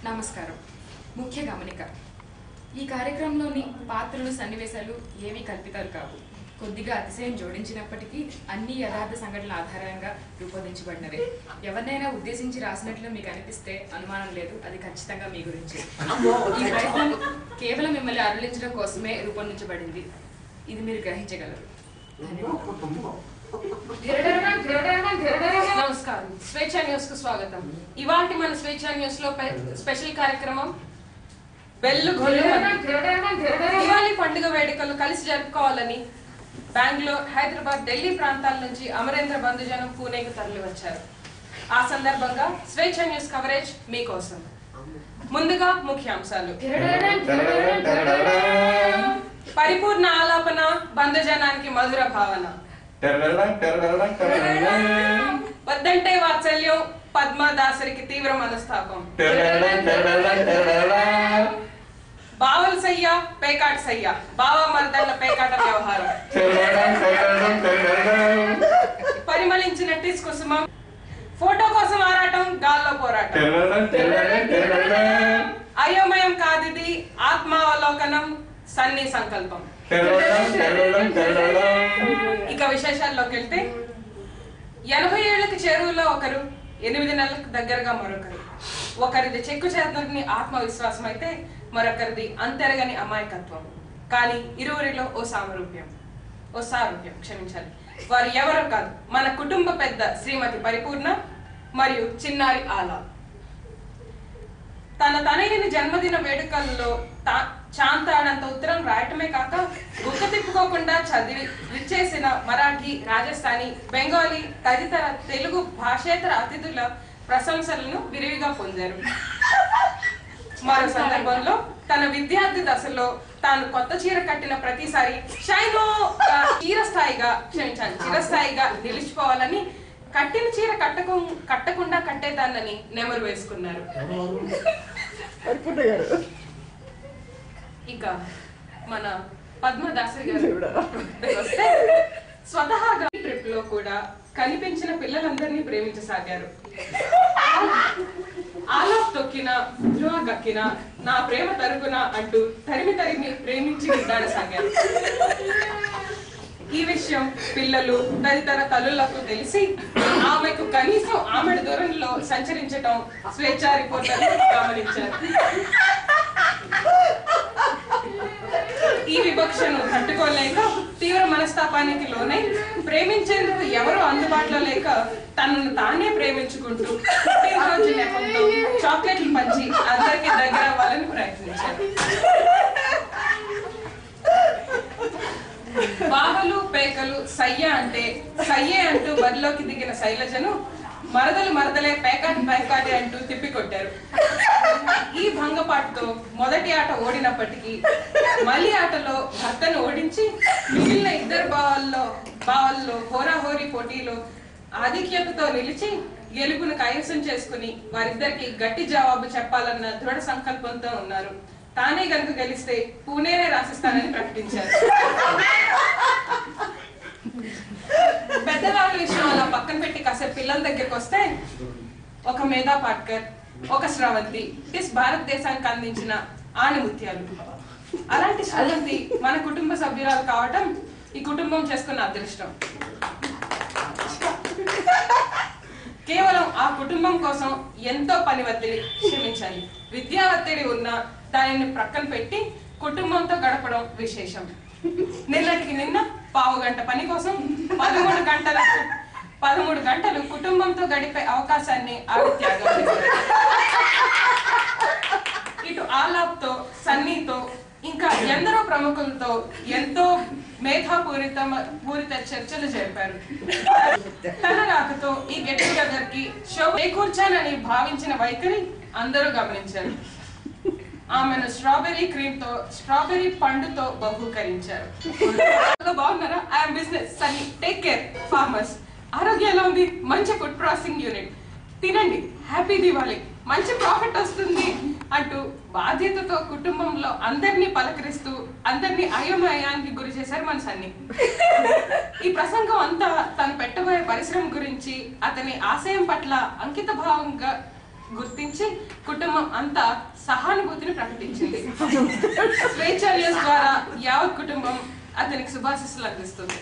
నమస్కారం ముఖ్య గమనిక ఈ కార్యక్రమంలోని పాత్రలు సన్నివేశాలు ఏమీ కల్పితాలు కావు కొద్దిగా అతిశయం జోడించినప్పటికీ అన్ని యథార్థ సంఘటనల ఆధారంగా రూపొందించబడినవే ఎవరినైనా ఉద్దేశించి రాసినట్లు మీకు అనిపిస్తే అనుమానం లేదు అది ఖచ్చితంగా మీ గురించి ఈ ప్రయత్నం కేవలం మిమ్మల్ని అరులించడం కోసమే రూపొందించబడింది ఇది మీరు గ్రహించగలరు ధన్యవాదాలు నమస్కారం స్వేచ్ఛ న్యూస్ కు స్వాగతం ఇవాటి మన స్వేచ్ఛ న్యూస్ లో పె- స్పెషల్ కార్యక్రమం బెల్లు గొల్లు దివాళీ పండుగ వేడుకలు కలిసి జరుపుకోవాలని బెంగళూరు హైదరాబాద్ ఢిల్లీ ప్రాంతాల నుంచి అమరేంద్ర బంధుజనం పూణేకు తరలి వచ్చారు ఆ సందర్భంగా స్వేచ్ఛ న్యూస్ కవరేజ్ మీకోసం ముందుగా ముఖ్యాంశాలు పరిపూర్ణ ఆలాపన బంధుజనానికి మధుర భావన వద్దంటే వాత్సల్యం పద్మదాసరికి తీవ్ర మనస్తాపం బావల సయ్య పేకాట సయ్య బావ మర్దళ్ళ పేకాట వ్యవహారం పరిమళించిన టిస్ కుసుమం ఫోటో కోసం ఆరాటం గాల్లో పోరాటం అయోమయం కాదిది ఆత్మావలోకనం సన్ని సంకల్పం ఇక విశేషాల్లోకి వెళ్తే ఎనభై ఏళ్లకు చెరువులో ఒకరు ఎనిమిది నెలలకు దగ్గరగా మరొకరు ఒకరిది చెక్కు చేతని ఆత్మవిశ్వాసం అయితే మరొకరిది అంతెరగని అమాయకత్వం కానీ ఇరువురిలో ఓ సామరూప్యం ఓ సారూప్యం క్షమించాలి వారు ఎవరో కాదు మన కుటుంబ పెద్ద శ్రీమతి పరిపూర్ణ మరియు చిన్నారి ఆలా తన తనయుని జన్మదిన వేడుకల్లో తా- చాంతాడంత ఉత్తరం రాయటమే కాక గుక్క తిప్పుకోకుండా చదివి విచ్చేసిన మరాఠీ రాజస్థానీ బెంగాలీ తదితర తెలుగు భాషేతర అతిథుల ప్రశంసలను విరివిగా పొందారు మరో సందర్భంలో తన విద్యార్థి దశలో తాను కొత్త చీర కట్టిన ప్రతిసారి షైనో గా చీరస్థాయిగా క్షమించాలి చిరస్థాయిగా నిలిచిపోవాలని కట్టిన చీర కట్టకు కట్టకుండా కట్టేదాన్నని నెమరు వేసుకున్నారు ఇక మన పద్మదాసరి గారు వస్తే స్వతహాగా ట్రిప్ లో కూడా కనిపించిన పిల్లలందరినీ ప్రేమించసాగారు ఆలో తొక్కిన ధ్రువ గక్కిన నా ప్రేమ తరుగున అంటూ తరిమి తరిమి ప్రేమించి నిద్దాడసాగారు ఈ విషయం పిల్లలు తదితర తల్లులకు తెలిసి ఆమెకు కనీసం ఆమెడ దూరంలో సంచరించటం స్వేచ్ఛా రిపోర్టర్లు గమనించారు ఈ వివక్షను తట్టుకోలేక తీవ్ర మనస్తాపానికి లోనై ప్రేమించేందుకు ఎవరు అందుబాటులో లేక తనను తానే ప్రేమించుకుంటూ పుట్టినరోజు నెపంతో చాక్లెట్లు పంచి అందరికీ దగ్గర అవ్వాలని ప్రయత్నించారు బావలు పేకలు సయ్య అంటే సయ్యే అంటూ బరిలోకి దిగిన శైలజను మరదలు మరదలే పేకాటి పేకాటి అంటూ తిప్పికొట్టారు ఈ భంగపాటుతో మొదటి ఆట ఓడినప్పటికీ మళ్ళీ ఆటలో భర్తను ఓడించి మిగిలిన ఇద్దరు బావల్లో బావల్లో హోరాహోరీ పోటీలో ఆధిక్యతతో నిలిచి గెలుపును కైవసం చేసుకుని వారిద్దరికి గట్టి జవాబు చెప్పాలన్న దృఢ సంకల్పంతో ఉన్నారు తానే గనుక గెలిస్తే పూణేనే రాసిస్తానని ప్రకటించారు పెద్దవాళ్ళ విషయం అలా పక్కన పెట్టి కాసేపు పిల్లల దగ్గరికి వస్తే ఒక మేధా పాట్కర్ ఒక శ్రవంతి ఇస్ భారతదేశానికి అందించిన ఆణిముత్యాలు అలాంటి శ్రవంతి మన కుటుంబ సభ్యురాలు కావటం ఈ కుటుంబం చేసుకున్న అదృష్టం కేవలం ఆ కుటుంబం కోసం ఎంతో పని ఒత్తిడి క్షమించాలి విద్యా ఒత్తిడి ఉన్న దానిని ప్రక్కన పెట్టి కుటుంబంతో గడపడం విశేషం నిన్నటికి నిన్న పావు గంట పని కోసం పదమూడు గంటల పదమూడు గంటలు కుటుంబంతో గడిపే అవకాశాన్ని ఆవిడ త్యాగం చేశారు ఇటు ఆలాప్తో సన్నీతో ఇంకా ఎందరో ప్రముఖులతో ఎంతో మేధాపూరిత పూరిత చర్చలు జరిపారు తన రాకతో ఈ గెట్ టుగెదర్ కి షో చేకూర్చానని భావించిన వైఖరి అందరూ గమనించారు ఆమెను స్ట్రాబెర్రీ క్రీమ్ తో స్ట్రాబెర్రీ పండుతో బహూకరించారు బాగున్నారా I'm business Sunny take care farmers ఆరోగ్యం ఎలా ఉంది మంచి ఫుడ్ ప్రాసెసింగ్ యూనిట్ తినండి హ్యాపీ దివాలి మంచి ప్రాఫిట్ వస్తుంది అంటూ బాధ్యతతో కుటుంబంలో అందరినీ పలకరిస్తూ అందరినీ అయోమయానికి గురి చేశారు మన సన్ని ఈ ప్రసంగం అంతా తను పెట్టబోయే పరిశ్రమ గురించి అతని ఆశయం పట్ల అంకిత భావంగా గుర్తించి కుటుంబం అంతా సహానుభూతిని ప్రకటించింది స్వేచ్ఛ న్యూస్ ద్వారా యావత్ కుటుంబం అతనికి శుభాశిస్సులు అందిస్తుంది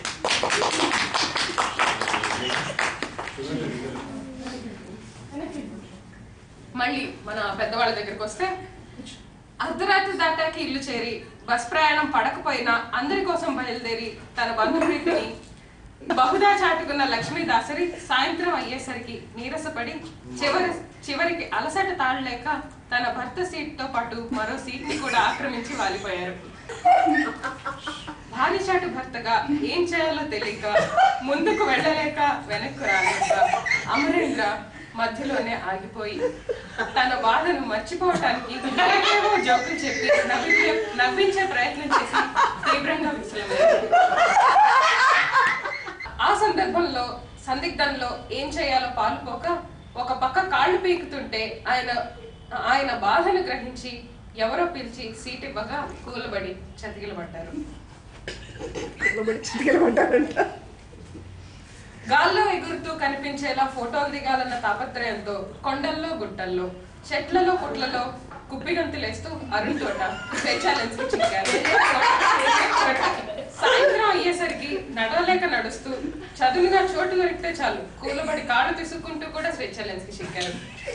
మళ్ళీ మన పెద్దవాళ్ళ దగ్గరికి వస్తే అర్ధరాత్రి దాటాకి ఇల్లు చేరి బస్ ప్రయాణం పడకపోయినా అందరి కోసం బయలుదేరి తన బంధుప్రీతిని బహుదా చాటుకున్న లక్ష్మీ దాసరి సాయంత్రం అయ్యేసరికి నీరసపడి చివరి చివరికి అలసట తాళలేక తన భర్త సీట్ తో పాటు మరో సీట్ ని కూడా ఆక్రమించి వాలిపోయారు భార్యచాటు భర్తగా ఏం చేయాలో తెలియక ముందుకు వెళ్ళలేక వెనక్కు రాలేక అమరేంద్ర మధ్యలోనే ఆగిపోయి తన బాధను మర్చిపోవటానికి ఏవేవో జోకులు చెప్పి నవ్వించే నవ్వించే ప్రయత్నం చేసి తీవ్రంగా విఫలమయ్యారు ఆ సందర్భంలో సందిగ్ధంలో ఏం చేయాలో పాలుపోక ఒక పక్క కాళ్ళు పీకుతుంటే ఆయన ఆయన బాధను గ్రహించి ఎవరో పిలిచి సీట్ ఇవ్వగా కూలబడి చతికిలబడ్డారు గాల్లో ఎగురుతూ కనిపించేలా ఫోటోలు దిగాలన్న తాపత్రయంతో కొండల్లో గుట్టల్లో చెట్లలో పుట్లలో కుప్పిగంతులేస్తూ అరుణ్ తోట స్వేచ్ఛాలెన్స్ చిక్కారు సాయంత్రం అయ్యేసరికి నడవలేక నడుస్తూ చదునుగా చోటు దొరికితే చాలు కూలబడి కాళ్ళు తీసుకుంటూ కూడా స్వేచ్ఛాలెన్స్ కి చిక్కారు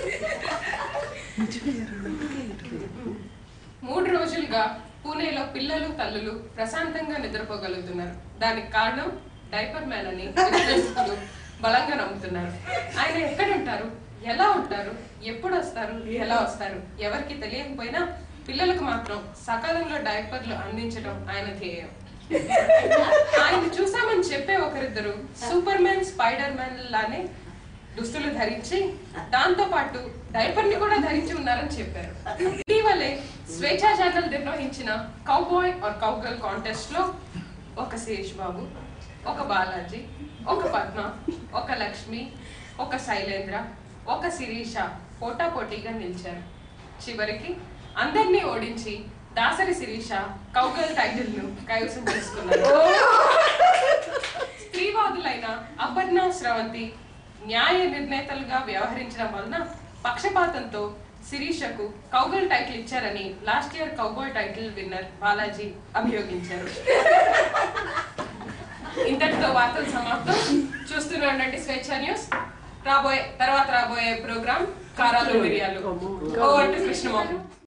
మూడు రోజులుగా పూణేలో పిల్లలు తల్లులు ప్రశాంతంగా నిద్రపోగలుగుతున్నారు దానికి కారణం డైపర్ మ్యాన్ అని విశ్లేషకులు బలంగా నమ్ముతున్నారు ఆయన ఎక్కడ ఉంటారు ఎలా ఉంటారు ఎప్పుడు వస్తారు ఎలా వస్తారు ఎవరికి తెలియకపోయినా పిల్లలకు మాత్రం సకాలంలో డైపర్లు అందించడం ఆయన ధ్యేయం ఆయన చూసామని చెప్పే ఒకరిద్దరు సూపర్ మ్యాన్ స్పైడర్ మ్యాన్ లానే దుస్తులు ధరించి దాంతో పాటు డైపర్ ని కూడా ధరించి ఉన్నారని చెప్పారు ఇటీవలే స్వేచ్ఛా ఛానల్ నిర్వహించిన కౌబాయ్ ఆర్ కౌగల్ కాంటెస్ట్ లో ఒక శేష్ బాబు ఒక బాలాజీ ఒక పద్మ ఒక లక్ష్మి ఒక శైలేంద్ర ఒక శిరీష పోటాపోటీగా నిలిచారు చివరికి అందరినీ ఓడించి దాసరి శిరీష కౌగల్ టైటిల్ ను కైవసం చేసుకున్నారు స్త్రీవాదులైన అపర్ణ స్రవంతి న్యాయ నిర్ణేతలుగా వ్యవహరించడం వలన పక్షపాతంతో శిరీషకు కౌగల్ టైటిల్ ఇచ్చారని last year cowboy title winner Balaji అభియోగించారు ఇంతటితో వార్తలు సమాప్తం చూస్తూనే ఉండండి స్వేచ్ఛ న్యూస్ రాబోయే తర్వాత రాబోయే ప్రోగ్రామ్ కారాలు మిరియాలు ఓవర్ టు కృష్ణమోహన్